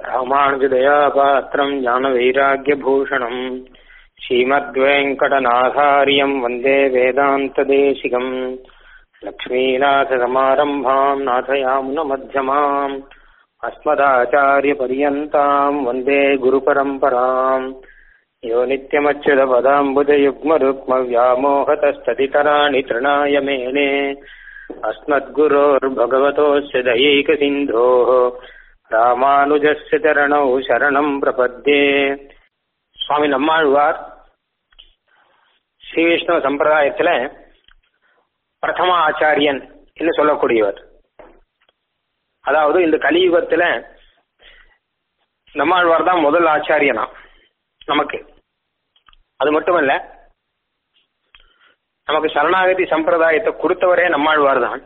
ராமானுஜதயாபாத்திரம் ஞானவைராக்கியபூஷணம் ஸ்ரீமத்வேங்கடநாதாரியம் வந்தே வேதாந்ததேசிகம் லக்ஷ்மீநாதசமாரம்பாம் நாதயாமுனமध्यமாம் अस्मदाचार्यपर्यन्ताम् वन्दे गुरुपरम्पराम् यो नित्यमच्युतपदाम्बुजयुग्मरुक्मव्यामोहतस्ततितराणि तृणाय मेने अस्मद्गुरोर्भगवतोऽस्य दयैकसिन्धोः ராமானுஜஸ்ய சரணௌ சரணம் பிரபத்தே சுவாமி நம்மாழ்வார் ஸ்ரீ விஷ்ணு சம்பிரதாயத்துல பிரதம ஆச்சாரியன் என்று சொல்லக்கூடியவர் அதாவது இந்த கலியுகத்துல நம்மாழ்வார் தான் முதல் ஆச்சாரியனா நமக்கு அது மட்டுமல்ல நமக்கு சரணாகதி சம்பிரதாயத்தை கொடுத்தவரே நம்மாழ்வார் தான்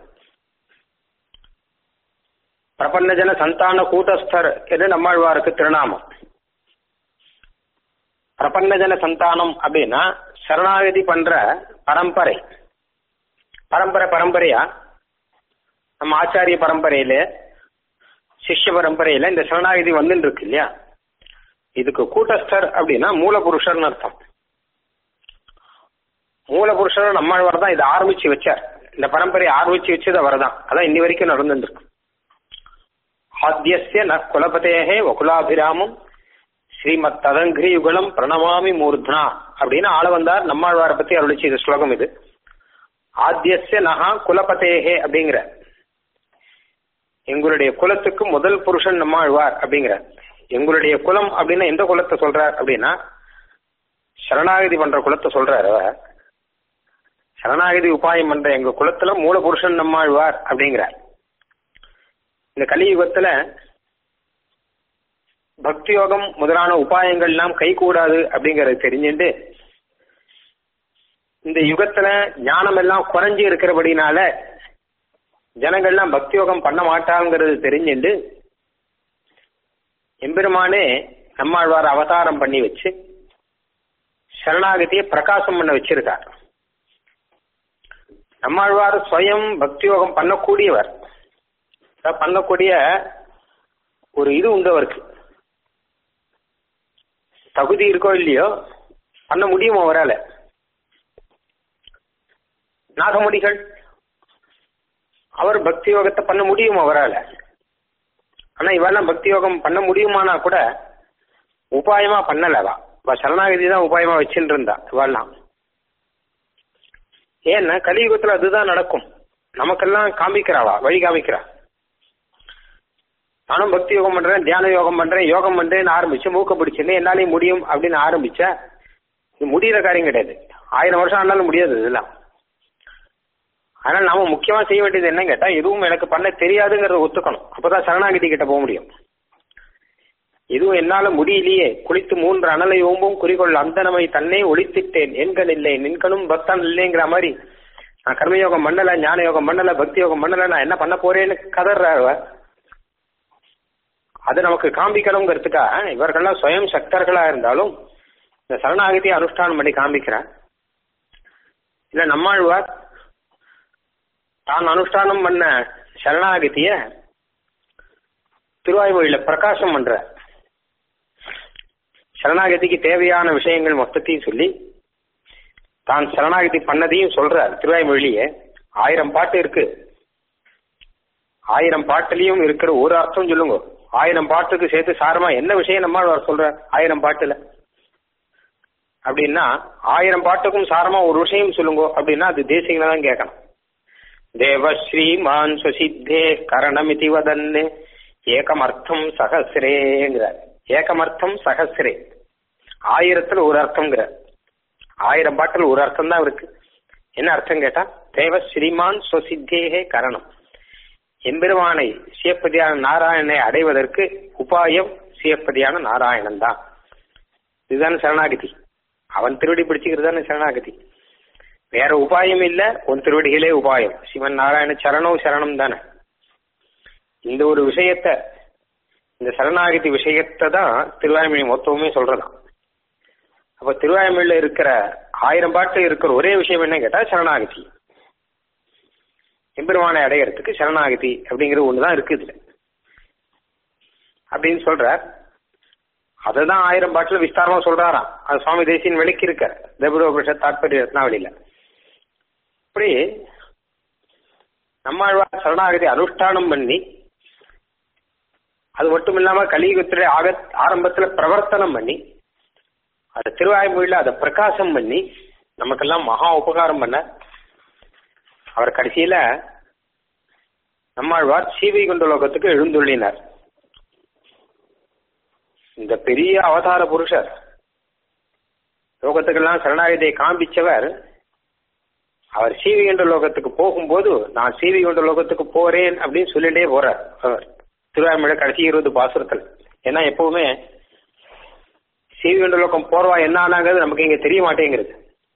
பிரபன்னஜன சந்தான கூட்டஸ்தர் என்று நம்மாழ்வாருக்கு திருநாமம் பிரபன்னஜன சந்தானம் அப்படின்னா சரணாகதி பண்ற பரம்பரை பரம்பரை பரம்பரையா நம்ம ஆச்சாரிய பரம்பரையில சிஷ்ய பரம்பரையில இந்த சரணாகதி வந்துட்டு இருக்கு இல்லையா இதுக்கு கூட்டஸ்தர் அப்படின்னா மூலபுருஷர்னு அர்த்தம் மூலபுருஷர் நம்மாழ்வார் தான் இதை ஆரம்பிச்சு வச்சார் இந்த பரம்பரையை ஆரம்பிச்சு வச்சது அவர் தான் அதான் இன்னி வரைக்கும் நடந்துட்டு இருக்கு ஆத்தியசிய ந குலபதேகே வகுலாபிராமம் ஸ்ரீமத் ததங்கிரி யுகலம் பிரணமாமி மூர்த்னா அப்படின்னு ஆள வந்தார் நம்மாழ்வாரை பத்தி அருளிச்சு இது ஸ்லோகம் இது ஆத்தியசிய நகா குலபதேகே அப்படிங்கிற எங்களுடைய குலத்துக்கு முதல் புருஷன் நம்மாழ்வார் அப்படிங்கிற எங்களுடைய குலம் அப்படின்னா எந்த குலத்தை சொல்றார் அப்படின்னா சரணாகதி பண்ற குலத்தை சொல்றாரு சரணாகதி உபாயம் பண்ற எங்க குலத்துல மூல புருஷன் நம்மாழ்வார் அப்படிங்கிறார் இந்த கலியுகத்துல பக்தி யோகம் முதலான உபாயங்கள் எல்லாம் கை கூடாது அப்படிங்கறது தெரிஞ்சுட்டு இந்த யுகத்துல ஞானம் எல்லாம் குறைஞ்சு இருக்கிறபடினால ஜனங்கள்லாம் பக்தி யோகம் பண்ண மாட்டாங்கிறது தெரிஞ்சுண்டு எம்பெருமானே நம்மாழ்வார் அவதாரம் பண்ணி வச்சு சரணாகதியை பிரகாசம் பண்ண வச்சிருக்கார் நம்மாழ்வார் ஸ்வயம் பக்தி யோகம் பண்ணக்கூடியவர் பண்ணக்கூடிய ஒரு இது உண்டு அவருக்கு தகுதி இருக்கோ இல்லையோ பண்ண முடியுமோ அவரால் நாகமுடிகள் அவர் பக்தி யோகத்தை பண்ண முடியும் அவரால் ஆனா இவெல்லாம் பக்தி யோகம் பண்ண முடியுமானா கூட உபாயமா பண்ணலவா இவ சரணாகதி தான் உபாயமா வச்சுட்டு இருந்தா இவெல்லாம் ஏன்னா கலியுகத்துல அதுதான் நடக்கும் நமக்கெல்லாம் காமிக்கிறாவா வழி காமிக்கிறா நானும் பக்தி யோகம் பண்றேன் தியான யோகம் பண்றேன் யோகம் பண்றேன்னு ஆரம்பிச்சு மூக்க பிடிச்சுன்னு என்னாலையும் முடியும் அப்படின்னு ஆரம்பிச்சா இது முடியிற காரியம் கிடையாது ஆயிரம் வருஷம் ஆனாலும் முடியாது இதெல்லாம் அதனால நாம முக்கியமா செய்ய வேண்டியது என்ன கேட்டா எதுவும் எனக்கு பண்ண தெரியாதுங்கிறத ஒத்துக்கணும் அப்பதான் சரணாகதி கிட்ட போக முடியும் எதுவும் என்னால முடியலையே குளித்து மூன்று அனலை ஓம்பும் குறிக்கொள் அந்த நமை தன்னை ஒழித்திட்டேன் எண்கண் இல்லை நின்கணும் பக்தன் இல்லைங்கிற மாதிரி நான் கர்மயோகம் பண்ணல ஞான யோகம் பண்ணல பக்தி யோகம் பண்ணல நான் என்ன பண்ண போறேன்னு கதறாரு அது நமக்கு காண்பிக்கணுங்கிறதுக்காக இவர்கள்லாம் சுயம் சக்தர்களா இருந்தாலும் இந்த சரணாகதியை அனுஷ்டானம் பண்ணி காண்பிக்கிறார் இல்ல நம்மாழ்வார் தான் அனுஷ்டானம் பண்ண சரணாகதிய திருவாய்மொழியில பிரகாசம் பண்ற சரணாகதிக்கு தேவையான விஷயங்கள் மொத்தத்தையும் சொல்லி தான் சரணாகதி பண்ணதையும் சொல்றார் திருவாய்மொழியே ஆயிரம் பாட்டு இருக்கு ஆயிரம் பாட்டுலயும் இருக்கிற ஒரு அர்த்தம் சொல்லுங்க ஆயிரம் பாட்டுக்கு சேர்த்து சாரமா என்ன விஷயம் நம்மாழ்வார் சொல்ற ஆயிரம் பாட்டுல அப்படின்னா ஆயிரம் பாட்டுக்கும் சாரமா ஒரு விஷயம் சொல்லுங்க அப்படின்னா அது தேசிகனை தான் கேட்கணும் தேவஸ்ரீமான் சுசித்தே கரணமிதி வதன்னு ஏகமர்த்தம் சகசிரேங்கிறார் ஏகமர்த்தம் சகசிரே ஆயிரத்துல ஒரு அர்த்தம்ங்கிற ஆயிரம் பாட்டில் ஒரு அர்த்தம் தான் இருக்கு என்ன அர்த்தம் கேட்டா தேவ ஸ்ரீமான் சுசித்தேகே கரணம் எம்பெருமானை சிவப்பதியான நாராயணனை அடைவதற்கு உபாயம் சிவப்பதியான நாராயணன் தான் இதுதானே சரணாகதி அவன் திருவடி பிடிச்சுக்கிறது தானே சரணாகதி வேற உபாயம் இல்ல உன் திருவடிகளே உபாயம் சிவன் நாராயண சரணம் சரணம் தானே இந்த ஒரு விஷயத்த இந்த சரணாகதி விஷயத்தை தான் திருவாய்மொழி மொத்தமுமே சொல்றதாம் அப்ப திருவாய்மொழியில இருக்கிற ஆயிரம் பாட்டு இருக்கிற ஒரே விஷயம் என்ன கேட்டா சரணாகதி எம்பெருமானை அடையறதுக்கு சரணாகதி அப்படிங்கிற ஒண்ணுதான் இருக்கு இதுல அப்படின்னு சொல்றார் அதுதான் ஆயிரம் பாட்டில் விஸ்தாரமா சொல்றாராம் அது சுவாமி தேசியன் விளக்கி இருக்கார் தேவரோபனிஷத் தாற்பரிய ரத்னாவளியில இப்படி நம்மாழ்வார் சரணாகதி அனுஷ்டானம் பண்ணி அது மட்டும் இல்லாம கலியுகத்திலே ஆக ஆரம்பத்துல பிரவர்த்தனம் பண்ணி அது திருவாய்மொழியில அதை பிரகாசம் பண்ணி நமக்கெல்லாம் மகா உபகாரம் பண்ண அவர் கடைசியில நம்மாழ்வார் சீவை கொண்ட லோகத்துக்கு எழுந்துள்ளினார் இந்த பெரிய அவதார புருஷர் லோகத்துக்கெல்லாம் சரணாகதியை காண்பிச்சவர் அவர் சீவி கொண்ட லோகத்துக்கு போகும்போது நான் சீவி கொண்ட லோகத்துக்கு போறேன் அப்படின்னு சொல்லிட்டே போறார் அவர் திருவாய்மொழி கடைசி இருபது பாசுரத்தில் ஏன்னா எப்பவுமே சீவி கொண்ட லோகம் போறவா என்ன ஆனாங்கிறது நமக்கு இங்க தெரிய மாட்டேங்கிறது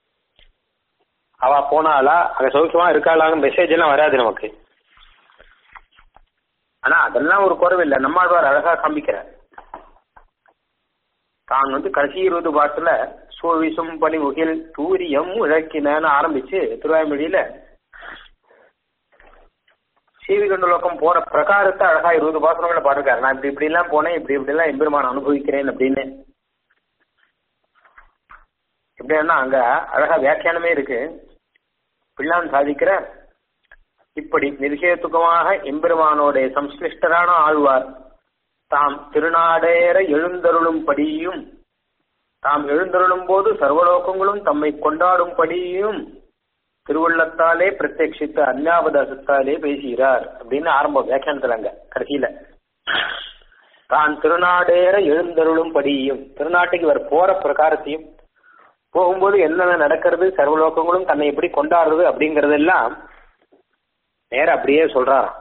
அவ போனாலா அங்க சௌக்கியமா இருக்காளாங்க மெசேஜ் எல்லாம் வராது நமக்கு ஆனா அதெல்லாம் ஒரு குறவு இல்லை நம்மாழ்வார் அழகா காமிக்கிறார் தான் வந்து கடைசி இருபது பாட்டுல சோவிசும் பனி முகில் தூரியம் உழக்கினன்னு ஆரம்பிச்சு திருவாய்மொழியில சீவிகண்ட லோகம் போற பிரகாரத்தை அழகா இருபது பாசனங்களை பாருக்காரு நான் இப்படி இப்படி எல்லாம் போனேன் இப்படி இப்படி எல்லாம் எம்பெருமான் அனுபவிக்கிறேன் அப்படின்னு எப்படின்னா அங்க அழகா வியாக்கியானமே இருக்கு பிள்ளான் சாதிக்கிற இப்படி நிர்ஹேத்துகமாக எம்பெருமானோட சம்ஸ்லிஷ்டரான ஆழ்வார் தாம் திருநாடேற எழுந்தருளும் படியும் தாம் எழுந்தருளும் போது சர்வலோகங்களும் தம்மை கொண்டாடும் படியும் திருவுள்ளத்தாலே பிரத்யட்சித்த அந்யாபதாசத்தாலே பேசுகிறார் அப்படின்னு ஆரம்பம் வியாக்கியானத்துல அங்க கடைசியில தான் திருநாடேற எழுந்தருளும் படியும் திருநாட்டுக்கு இவர் போற பிரகாரத்தையும் போகும்போது என்னென்ன நடக்கிறது சர்வலோகங்களும் தன்னை எப்படி கொண்டாடுறது அப்படிங்கறதெல்லாம் நேர அப்படியே சொல்றாராம்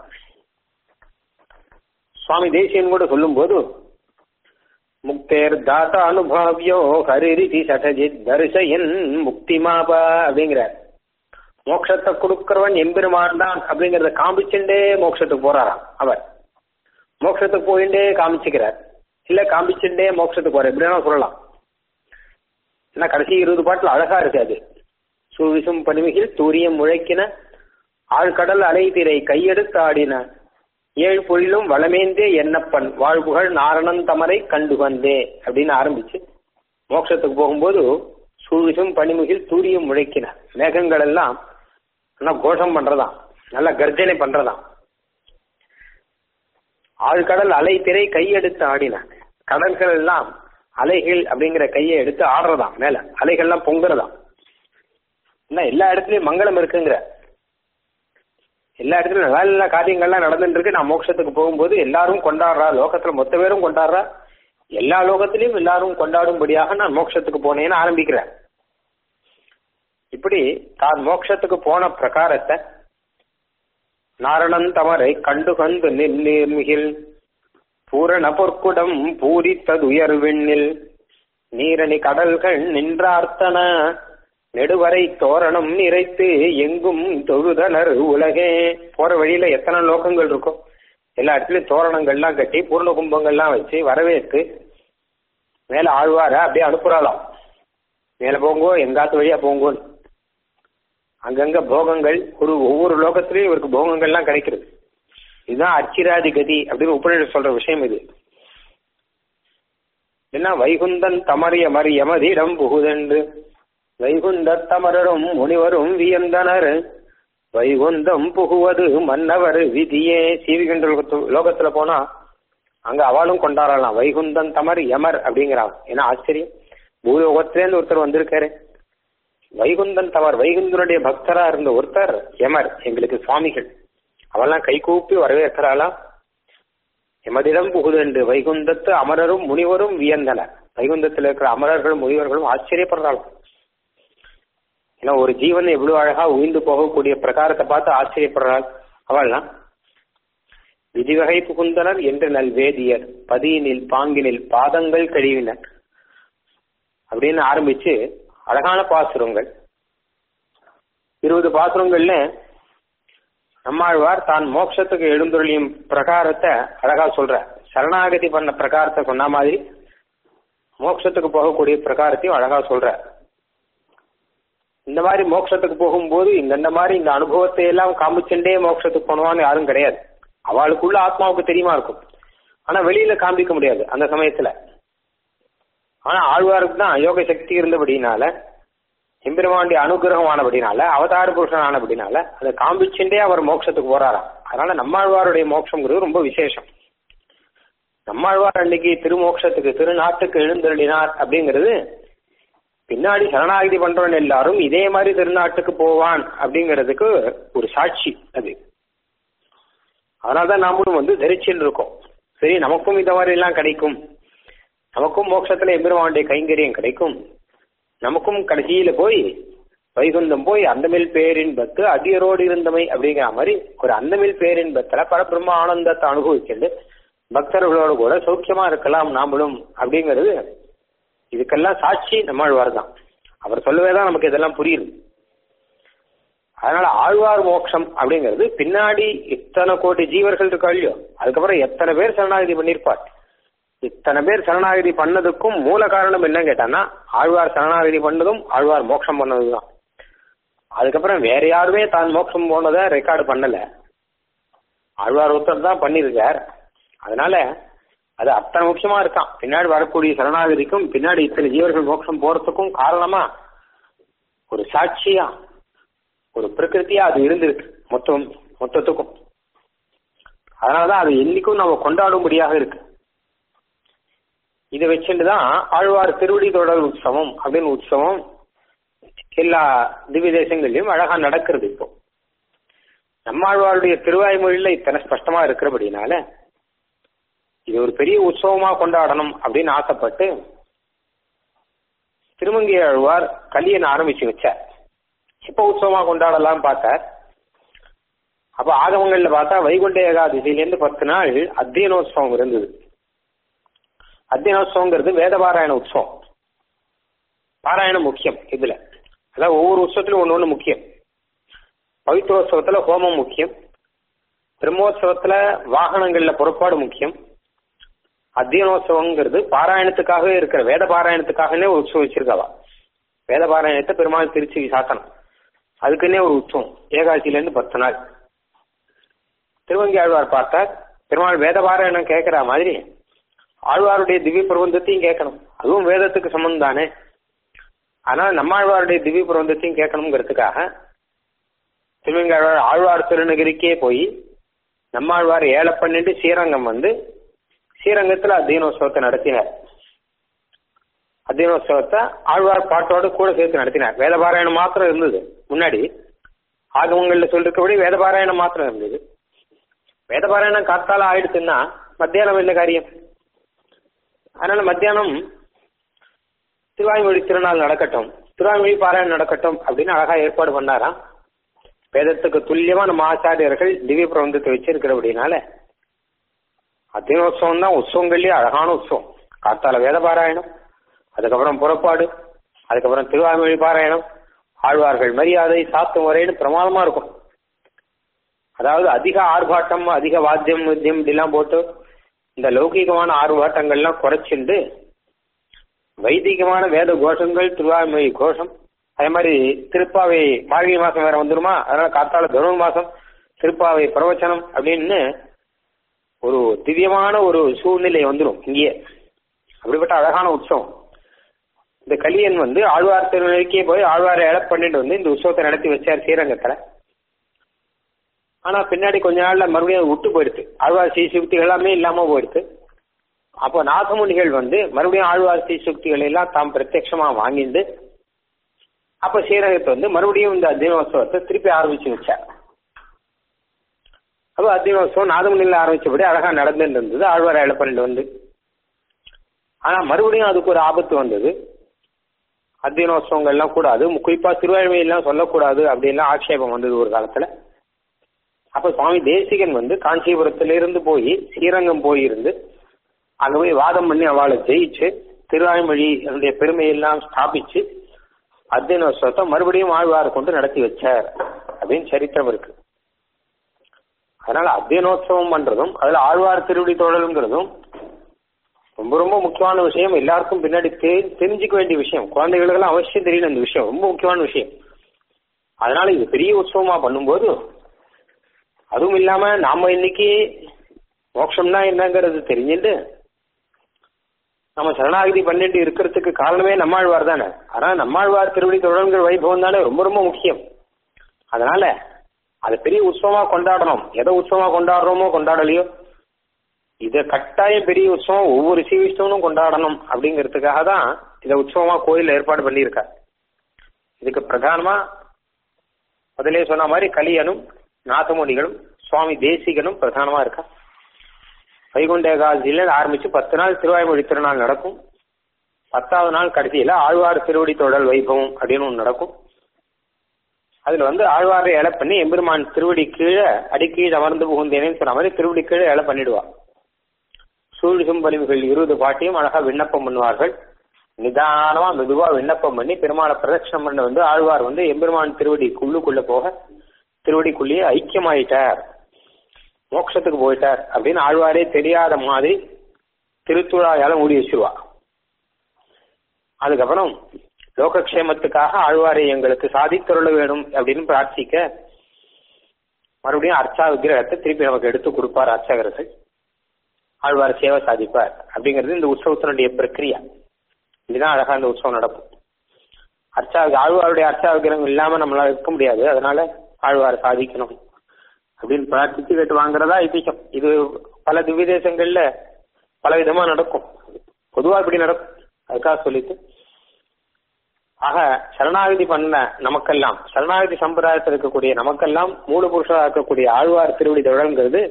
சுவாமி தேசியன் கூட சொல்லும்போது முக்தேர் தாத்த அனுபவியோ ஹரிரிதி சடஜித் தரிசயன் முக்தி மாபா அப்படிங்கிறார் மோட்சத்தை கொடுக்கிறவன் எம்பெருமான் தான் அப்படிங்கறத காமிச்சுட்டே மோட்சத்துக்கு போறாராம் அவர் மோட்சத்துக்கு போயிட்டே காமிச்சுக்கிறார் இல்ல காமிச்சுட்டே மோட்சத்துக்கு போற எப்படின்னா சொல்லலாம் ஏன்னா கடைசி இருபது பாட்டுல அழகா இருக்காது சுவிசும் பனிமிகில் தூரியம் முழைக்கின ஆழ்கடல் அலைதிரை கையெடுத்து ஆடின ஏழு பொழிலும் வளமேந்தே என்னப்பன் வாழ்வுகள் நாரணன் தமரை கண்டு வந்தே அப்படின்னு ஆரம்பிச்சு மோட்சத்துக்கு போகும்போது சூழிசும் பனிமுகில் தூரியம் முழைக்கின மேகங்கள் எல்லாம் நல்லா கோஷம் பண்றதாம் நல்லா கர்ஜனை பண்றதாம் ஆழ்கடல் அலை திரை கையெடுத்து ஆடின கடல்கள் எல்லாம் அலைகள் அப்படிங்கிற கையை எடுத்து ஆடுறதாம் மேல அலைகள்லாம் பொங்குறதாம் என்ன எல்லா இடத்துலயும் மங்களம் இருக்குங்கிற எல்லா இடத்துலயும் நல்ல நல்ல காரியங்கள்லாம் நடந்துட்டு இருக்கு நான் மோட்சத்துக்கு போகும்போது எல்லாரும் கொண்டாடுறா லோகத்துல மொத்த பேரும் கொண்டாடுறா எல்லா லோகத்திலையும் எல்லாரும் கொண்டாடும்படியாக நான் மோட்சத்துக்கு போனேன்னு ஆரம்பிக்கிறேன் இப்படி தான் மோட்சத்துக்கு போன பிரகாரத்தை நாரணன் தமரை கண்டு கண்டு நிர்மிகில் பூரண பொற்குடம் பூரித்ததுயர் விண்ணில் நீரணி கடல்கள் நின்றார்த்தன நெடுவரை தோரணம் நிறைத்து எங்கும் தொழுதனர் உலகே போற வழியில எத்தனை லோகங்கள் இருக்கும் எல்லா இடத்துலயும் தோரணங்கள்லாம் கட்டி பூர்ண கும்பங்கள்லாம் வச்சு வரவேற்று மேல ஆழ்வார அப்படியே அனுப்புறாளாம் மேல போங்கோ எங்காத்து வழியா போங்கோன்னு அங்கங்க போகங்கள் ஒரு ஒவ்வொரு லோகத்திலயும் இவருக்கு போகங்கள்லாம் கிடைக்கிறது இதுதான் அச்சிராதி கதி அப்படின்னு உபநிஷம் சொல்ற விஷயம் இது என்ன வைகுந்தன் தமறிய மறி யமதிடம் புகுதென்று வைகுந்த தமரரும் முனிவரும் வியந்தனர் வைகுந்தம் புகுவது மன்னவர் விதியே சீவிகின்ற லோகத்துல போனா அங்க அவளும் கொண்டாடலாம் வைகுந்தன் தமர் யமர் அப்படிங்கிறான் ஏன்னா ஆச்சரியம் பூலோகத்திலேருந்து ஒருத்தர் வந்திருக்காரு வைகுந்தன் தமர் வைகுந்தனுடைய பக்தரா இருந்த ஒருத்தர் யமர் எங்களுக்கு சுவாமிகள் அவெல்லாம் கை கூப்பி வரவேற்கிறாளாம் எமதிடம் புகுதென்று வைகுந்தத்து அமரரும் முனிவரும் வியந்தனர் வைகுந்தத்தில் இருக்கிற அமரர்களும் முனிவர்களும் ஆச்சரியப்படுறாளாம் ஏன்னா ஒரு ஜீவன் எவ்வளவு அழகா உயிர்ந்து போகக்கூடிய பிரகாரத்தை பார்த்து ஆச்சரியப்படுறாள் அவள்லாம் விதிவகை புகுந்தனர் என்று நல்வேதியர் பதியினில் பாங்கினில் பாதங்கள் கழுவினர் அப்படின்னு ஆரம்பிச்சு அழகான பாசுரங்கள் இருபது பாசுரங்கள்ல நம்மாழ்வார் தான் மோட்சத்துக்கு எழுந்துள்ளியும் பிரகாரத்தை அழகா சொல்ற சரணாகதி பண்ண பிரகாரத்தை சொன்ன மாதிரி மோட்சத்துக்கு போகக்கூடிய பிரகாரத்தையும் அழகா சொல்ற இந்த மாதிரி மோட்சத்துக்கு போகும்போது இந்த இந்த மாதிரி இந்த அனுபவத்தை எல்லாம் காமிச்சுட்டே மோட்சத்துக்கு போனவான்னு யாரும் கிடையாது அவளுக்குள்ள ஆத்மாவுக்கு தெரியுமா இருக்கும் ஆனா வெளியில காண்பிக்க முடியாது அந்த சமயத்துல ஆனா ஆழ்வாருக்கு தான் யோக சக்தி இருந்தபடினால எம்பெருமாண்டி அனுகிரகம் ஆனபடினால அவதார புருஷன் ஆனபடினால அதை காண்பிச்சுட்டே அவர் மோட்சத்துக்கு போறாராம் அதனால நம்மாழ்வாருடைய மோட்சம்ங்கிறது ரொம்ப விசேஷம் நம்மாழ்வார் அன்னைக்கு திருமோட்சத்துக்கு திருநாட்டுக்கு எழுந்தருளினார் அப்படிங்கிறது பின்னாடி சரணாகதி பண்றவன் எல்லாரும் இதே மாதிரி திருநாட்டுக்கு போவான் அப்படிங்கிறதுக்கு ஒரு சாட்சி அது அதனாலதான் நாமளும் வந்து தரிச்சின்னு இருக்கோம் சரி நமக்கும் இந்த மாதிரி எல்லாம் கிடைக்கும் நமக்கும் மோட்சத்துல எம்பெருமானுடைய கைங்கரியம் கிடைக்கும் நமக்கும் கடைசியில போய் வைகுந்தம் போய் அந்தமில் பேரின்பத்து அதியரோடு இருந்தமை அப்படிங்கிற மாதிரி ஒரு அந்தமில் பேரின்பத்துல பரபிரம்ம ஆனந்தத்தை அனுபவிச்சுட்டு பக்தர்களோடு கூட சௌக்கியமா இருக்கலாம் நாமளும் அப்படிங்கிறது இதுக்கெல்லாம் சாட்சி நம்மாழ்வார் தான் அவர் சொல்லவே தான் நமக்கு இதெல்லாம் புரியுது அதனால ஆழ்வார் மோட்சம் அப்படிங்கிறது பின்னாடி இத்தனை கோடி ஜீவர்கள் இருக்கா இல்லையோ அதுக்கப்புறம் எத்தனை பேர் சரணாகதி பண்ணியிருப்பார் இத்தனை பேர் சரணாகதி பண்ணதுக்கும் மூல காரணம் என்ன கேட்டான்னா ஆழ்வார் சரணாகதி பண்ணதும் ஆழ்வார் மோட்சம் பண்ணதுதான் அதுக்கப்புறம் வேற யாருமே தான் மோட்சம் போனதை ரெக்கார்டு பண்ணல ஆழ்வார் ஒருத்தர் தான் பண்ணியிருக்கார் அதனால அது அத்தனை முக்கியமா இருக்கான் பின்னாடி வரக்கூடிய சரணாகதிக்கும் பின்னாடி இத்தனை ஜீவர்கள் மோட்சம் போறதுக்கும் காரணமா ஒரு சாட்சியா ஒரு பிரகிருத்தியா அது இருந்திருக்கு மொத்தம் மொத்தத்துக்கும் அதனாலதான் அது என்னைக்கும் நம்ம கொண்டாடும்படியாக இருக்கு இதை வச்சுட்டு தான் ஆழ்வார் திருவடி தொடர் உற்சவம் அப்படின்னு உற்சவம் எல்லா திவ்ய தேசங்கள்லயும் அழகா நடக்கிறது இப்போ நம்மாழ்வாருடைய திருவாய்மொழியில இத்தனை ஸ்பஷ்டமா இருக்கிறபடினால இது ஒரு பெரிய உற்சவமா கொண்டாடணும் அப்படின்னு ஆசைப்பட்டு திருமங்கை ஆழ்வார் கலியன் ஆரம்பிச்சு வச்சார் எப்ப உற்சவமா கொண்டாடலாம் பார்த்தார் அப்ப ஆகமங்கள்ல பார்த்தா வைகுண்ட ஏகாதசியிலேருந்து பத்து நாள் அத்தியனோத்சவம் இருந்தது அத்தியனோத்சவங்கிறது வேதபாராயண உற்சவம் பாராயணம் முக்கியம் இதுல அதாவது ஒவ்வொரு உற்சவத்திலும் ஒன்று ஒன்று முக்கியம் பவித்ரோத்சவத்துல ஹோமம் முக்கியம் பிரம்மோத்சவத்துல வாகனங்கள்ல புறப்பாடு முக்கியம் அத்தியனோத்சவங்கிறது பாராயணத்துக்காகவே இருக்கிற வேத பாராயணத்துக்காகவே ஒரு உற்சவம் வச்சிருக்காவா வேத பாராயணத்தை பெருமாள் திருச்சி சாசனம் அதுக்குன்னே ஒரு உற்சவம் ஏகாதசியிலேருந்து பத்து நாள் திருவங்கி ஆழ்வார் பார்த்தார் பெருமாள் வேத பாராயணம் கேட்கிற மாதிரி ஆழ்வாருடைய திவ்ய பிரபந்தத்தையும் கேட்கணும் அதுவும் வேதத்துக்கு சம்பந்தம் தானே ஆனால் நம்மாழ்வாருடைய திவ்ய பிரபந்தத்தையும் கேட்கணுங்கிறதுக்காக திருவங்கி ஆழ்வார் ஆழ்வார் திருநகரிக்கே போய் நம்மாழ்வார் ஏழை பண்ணிட்டு ஸ்ரீரங்கம் வந்து ஸ்ரீரங்கத்தில் அத்தியனோத்சவத்தை நடத்தினார் அத்தியனோத்சவத்தை ஆழ்வார் பாட்டோடு கூட சேர்த்து நடத்தினார் வேதபாராயணம் மாத்திரம் இருந்தது முன்னாடி ஆகமங்கள்ல சொல்லிருக்கபடி வேதபாராயணம் மாத்திரம் இருந்தது வேதபாராயணம் காத்தால ஆயிடுச்சுன்னா மத்தியானம் என்ன காரியம் அதனால மத்தியானம் திருவாய்மொழி திருநாள் நடக்கட்டும் திருவாய்மொழி பாராயணம் நடக்கட்டும் அப்படின்னு அழகா ஏற்பாடு பண்ணாராம் வேதத்துக்கு துல்லியமா நம்ம ஆச்சாரியர்கள் திவ்ய பிரபந்தத்தை வச்சிருக்கிறபடினால அத்தியனோத்சவம் தான் உற்சவங்கள்லயே அழகான உற்சவம் காத்தால வேத பாராயணம் அதுக்கப்புறம் புறப்பாடு அதுக்கப்புறம் திருவாய்மொழி பாராயணம் ஆழ்வார்கள் மரியாதை சாத்து முறைன்னு பிரமாதமா இருக்கும் அதாவது அதிக ஆர்ப்பாட்டம் அதிக வாத்தியம் வித்தியம் இப்படிலாம் போட்டு இந்த லௌகிகமான ஆர்ப்பாட்டங்கள்லாம் குறைச்சிண்டு வைதிகமான வேத கோஷங்கள் திருவாய்மொழி கோஷம் அதே மாதிரி திருப்பாவை மார்கழி மாசம் வேற வந்துருமா அதனால காத்தால தருண மாசம் திருப்பாவை பிரவச்சனம் அப்படின்னு ஒரு திவ்யமான ஒரு சூழ்நிலை வந்துடும் இங்கேயே அப்படிப்பட்ட அழகான உற்சவம் இந்த கலியன் வந்து ஆழ்வார் திருநிலைக்கே போய் ஆழ்வாரை இழ பண்ணிட்டு வந்து இந்த உற்சவத்தை நடத்தி வச்சார் ஸ்ரீரங்கத்துல ஆனா பின்னாடி கொஞ்ச நாள்ல மறுபடியும் விட்டு போயிடுது ஆழ்வார் ஸ்ரீசுக்திகள் எல்லாமே இல்லாம போயிடுது அப்போ நாகமுனிகள் வந்து மறுபடியும் ஆழ்வார் ஸ்ரீசுக்திகள் எல்லாம் தாம் பிரத்யட்சமா வாங்கிட்டு அப்ப ஸ்ரீரங்கத்தை வந்து மறுபடியும் இந்த தினோத்சவத்தை திருப்பி ஆரம்பிச்சு வச்சார் அப்போ அத்தியனோத்சவம் நாதமுனியில் ஆரம்பிச்சபடி அழகா நடந்துட்டு இருந்தது ஆழ்வார் இழப்பண்டு வந்து ஆனா மறுபடியும் அதுக்கு ஒரு ஆபத்து வந்தது அத்தியனோத்சவங்கள்லாம் கூடாது குறிப்பா திருவாழ்மையெல்லாம் சொல்லக்கூடாது அப்படின்லாம் ஆட்சேபம் வந்தது ஒரு காலத்துல அப்ப சுவாமி தேசிகன் வந்து காஞ்சிபுரத்திலிருந்து போய் ஸ்ரீரங்கம் போயிருந்து அங்க போய் வாதம் பண்ணி அவளை ஜெயிச்சு திருவாய்மொழி அதனுடைய பெருமையெல்லாம் ஸ்தாபிச்சு அத்தியனோத்சவத்தை மறுபடியும் ஆழ்வார் கொண்டு நடத்தி வச்சார் அப்படின்னு சரித்திரம் இருக்கு அதனால அத்தியனோத்சவம் பண்றதும் அதுல ஆழ்வார் திருவடி தோழலுங்கிறதும் ரொம்ப ரொம்ப முக்கியமான விஷயம் எல்லாருக்கும் பின்னாடி தெரிஞ்சுக்க வேண்டிய விஷயம் குழந்தைகளுக்கெல்லாம் அவசியம் தெரியணும் இந்த விஷயம் ரொம்ப முக்கியமான விஷயம் அதனால இது பெரிய உற்சவமா பண்ணும்போது அதுவும் இல்லாம நாம இன்னைக்கு மோட்சம்னா என்னங்கிறது தெரிஞ்சுட்டு நம்ம சரணாகதி பண்ணிட்டு இருக்கிறதுக்கு காரணமே நம்மாழ்வார் தானே ஆனா நம்மாழ்வார் திருவடி தொடர்கிற வைபவம் தானே ரொம்ப ரொம்ப முக்கியம் அதனால அதை பெரிய உற்சவமா கொண்டாடணும் எதை உற்சவமா கொண்டாடுறோமோ கொண்டாடலையோ இதை கட்டாயம் பெரிய உற்சவம் ஒவ்வொரு சீவிஷ்டவனும் கொண்டாடணும் அப்படிங்கிறதுக்காக தான் இதை உற்சவமா கோயில் ஏற்பாடு பண்ணியிருக்கார் இதுக்கு பிரதானமா முதலே சொன்ன மாதிரி கலியனும் நாதமுனிகளும் சுவாமி தேசிகனும் பிரதானமா இருக்கா வைகுண்ட ஏகாதசியில ஆரம்பிச்சு பத்து நாள் திருவாய்மொழி திருநாள் நடக்கும் பத்தாவது நாள் கடைசியில ஆழ்வார் திருவடி தொடல் வைபவம் அப்படின்னு ஒன்று நடக்கும் அதுல வந்து ஆழ்வாரை இலை பண்ணி எம்பெருமான் திருவடி கீழே அடிக்கீழ் அமர்ந்து புகுந்தேனேன்னு சொன்ன மாதிரி திருவடி கீழே இலை பண்ணிடுவா சூழ்கும் பலிவுகள் இருபது பாட்டியும் அழகா விண்ணப்பம் பண்ணுவார்கள் நிதானமா மெதுவா விண்ணப்பம் பண்ணி பெருமாளை பிரதட்சணம் பண்ண வந்து ஆழ்வார் வந்து எம்பெருமான் திருவடி குள்ளுக்குள்ள போக திருவடிக்குள்ளேயே ஐக்கியமாயிட்டார் மோட்சத்துக்கு போயிட்டார் அப்படின்னு ஆழ்வாரே தெரியாத மாதிரி திருத்துழாயால மூடி வச்சிருவா அதுக்கப்புறம் லோகக்ஷேமத்துக்காக ஆழ்வாரை எங்களுக்கு சாதித்தருள வேணும் அப்படின்னு பிரார்த்திக்க மறுபடியும் அர்ச்சா விக்கிரகத்தை திருப்பி நமக்கு எடுத்து கொடுப்பார் அர்ச்சகர்கள் ஆழ்வார் சேவை சாதிப்பார் அப்படிங்கிறது இந்த உற்சவத்தினுடைய பிரக்கிரியா இதுதான் அழகா இந்த உற்சவம் நடக்கும் அர்ச்சா ஆழ்வாருடைய அர்ச்சா விக்கிரகம் இல்லாம நம்மளால இருக்க முடியாது அதனால ஆழ்வார் சாதிக்கணும் அப்படின்னு பிரார்த்தித்து கேட்டு வாங்குறதா ஐதிகம் இது பல திவ்ய தேசங்கள்ல பல விதமா நடக்கும் பொதுவா இப்படி நடக்கும் அதுக்காக சொல்லிட்டு ஆக சரணாகதி பண்ண நமக்கெல்லாம் சரணாகதி சம்பிரதாயத்தில் இருக்கக்கூடிய நமக்கெல்லாம் மூல புருஷராக இருக்கக்கூடிய ஆழ்வார் திருவடி தொழல்ங்கிறது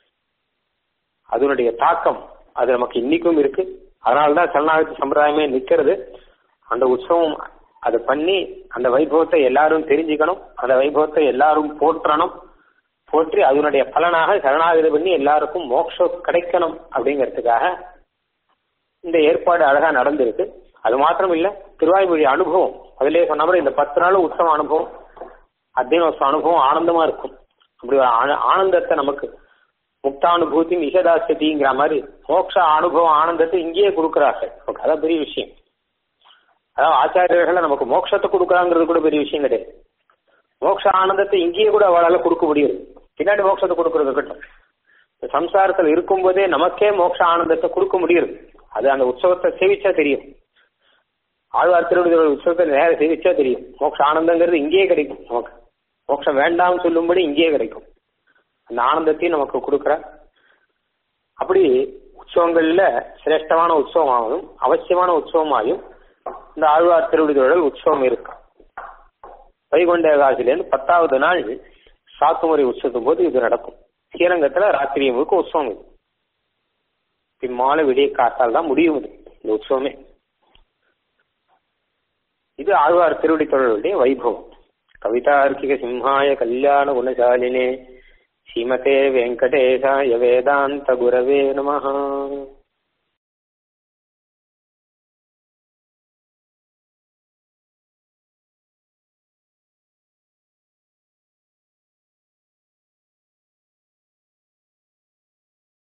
அதனுடைய தாக்கம் அது நமக்கு இன்னைக்கும் இருக்கு அதனால்தான் சரணாகதி சம்பிரதாயமே நிக்கிறது அந்த உற்சவம் அதை பண்ணி அந்த வைபவத்தை எல்லாரும் தெரிஞ்சுக்கணும் அந்த வைபவத்தை எல்லாரும் போற்றணும் போற்றி அதனுடைய பலனாக சரணாகதி பண்ணி எல்லாருக்கும் மோட்சம் கிடைக்கணும் அப்படிங்கிறதுக்காக இந்த ஏற்பாடு அழகா நடந்திருக்கு அது மாத்திரம் இல்ல திருவாய்மொழி அனுபவம் அதிலே சொன்ன மாதிரி இந்த பத்து நாள் உற்சவ அனுபவம் அத்தியனோத்சவ அனுபவம் ஆனந்தமா இருக்கும் அப்படி ஒரு ஆன- ஆனந்தத்தை நமக்கு முக்தானுபூதி நிஷதாசதிங்கிற மாதிரி மோட்ச அனுபவம் ஆனந்தத்தை இங்கேயே கொடுக்குறார்கள் நமக்கு அதான் பெரிய விஷயம் அதாவது ஆச்சாரியர்களை நமக்கு மோட்சத்தை கொடுக்குறாங்கிறது கூட பெரிய விஷயம் கிடையாது மோட்ச ஆனந்தத்தை இங்கேயே கூட அவளால கொடுக்க முடியும் பின்னாடி மோட்சத்தை கொடுக்கறது இருக்கட்டும் இந்த சம்சாரத்தில் இருக்கும்போதே நமக்கே மோட்ச ஆனந்தத்தை கொடுக்க முடியும் அது அந்த உற்சவத்தை சேவிச்சா தெரியும் ஆழ்வார் திருவிழா உற்சவத்தை நேர சேவிச்சா தெரியும் மோட்ச ஆனந்தங்கிறது இங்கேயே கிடைக்கும் நமக்கு மோட்சம் வேண்டாம்னு சொல்லும்படி இங்கேயே கிடைக்கும் அந்த ஆனந்தத்தையும் நமக்கு கொடுக்குற அப்படி உற்சவங்கள்ல சிரேஷ்டமான உற்சவமாகவும் அவசியமான உற்சவமாயும் இந்த ஆழ்வார் திருவிடுதொழல் உற்சவம் இருக்கு வைகுண்ட ஏகாதசிலேருந்து பத்தாவது நாள் சாத்துமுறை உற்சவத்தும் போது இது நடக்கும் ஸ்ரீரங்கத்துல ராத்திரி முழுக்க உற்சவம் இது பின்மாலை விடிய காத்தால் தான் முடியும் இது இந்த உற்சவமே இது ஆழ்வார் திருவடி தொடருடைய வைபவம் கவிதார்க்கிக சிம்ஹாய கல்யாண குணசாலினே ஸ்ரீமதே வெங்கடேசாய வேதாந்த குரவே நமஹ